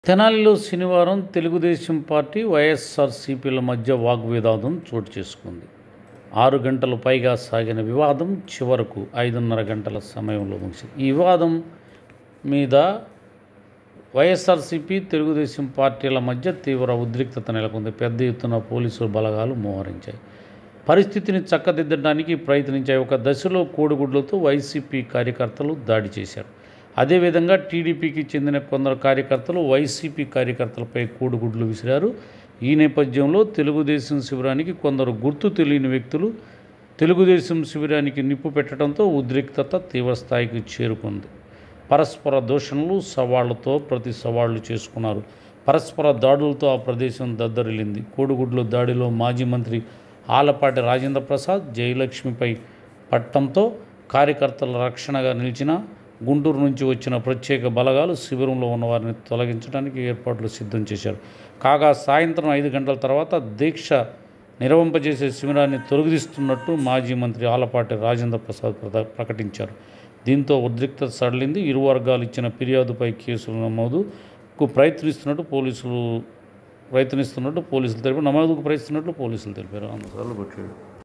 తెనాలిలో శనివారం తెలుగుదేశం పార్టీ వైఎస్ఆర్సీపీల మధ్య వాగ్వివాదం చోటు చేసుకుంది ఆరు గంటలు పైగా సాగిన వివాదం చివరకు ఐదున్నర గంటల సమయంలో ముగిసింది ఈ వివాదం మీద వైఎస్ఆర్సీపీ తెలుగుదేశం పార్టీల మధ్య తీవ్ర ఉద్రిక్తత నెలకొంది పెద్ద ఎత్తున పోలీసులు బలగాలు మోహరించాయి పరిస్థితిని చక్కదిద్దడానికి ప్రయత్నించాయి ఒక దశలో కోడిగుడ్లతో వైసీపీ కార్యకర్తలు దాడి చేశారు అదేవిధంగా టీడీపీకి చెందిన కొందరు కార్యకర్తలు వైసీపీ కార్యకర్తలపై కోడిగుడ్లు విసిరారు ఈ నేపథ్యంలో తెలుగుదేశం శిబిరానికి కొందరు గుర్తు తెలియని వ్యక్తులు తెలుగుదేశం శిబిరానికి నిప్పు పెట్టడంతో ఉద్రిక్తత తీవ్రస్థాయికి చేరుకుంది పరస్పర దూషణలు సవాళ్లతో ప్రతి సవాళ్లు చేసుకున్నారు పరస్పర దాడులతో ఆ ప్రదేశం దద్దరిల్లింది కోడిగుడ్ల దాడిలో మాజీ మంత్రి ఆలపాటి రాజేంద్ర ప్రసాద్ జయలక్ష్మిపై పట్టంతో కార్యకర్తల రక్షణగా నిలిచిన గుంటూరు నుంచి వచ్చిన ప్రత్యేక బలగాలు శిబిరంలో ఉన్న వారిని తొలగించడానికి ఏర్పాట్లు సిద్ధం చేశారు కాగా సాయంత్రం ఐదు గంటల తర్వాత దీక్ష నిర్వహింపజేసే శిబిరాన్ని తొలగిస్తున్నట్టు మాజీ మంత్రి ఆలపాటి రాజేంద్ర ప్రసాద్ ప్రద- ప్రకటించారు దీంతో ఉద్రిక్తత సడలింది ఇరు వర్గాలు ఇచ్చిన ఫిర్యాదుపై కేసులు నమోదుకు ప్రయత్నిస్తున్నట్టు పోలీసులు ప్రయత్నిస్తున్నట్టు పోలీసులు తెలిపారు నమోదుకు ప్రయత్నిస్తున్నట్లు పోలీసులు తెలిపారు అందుసార్లు కొట్టాడు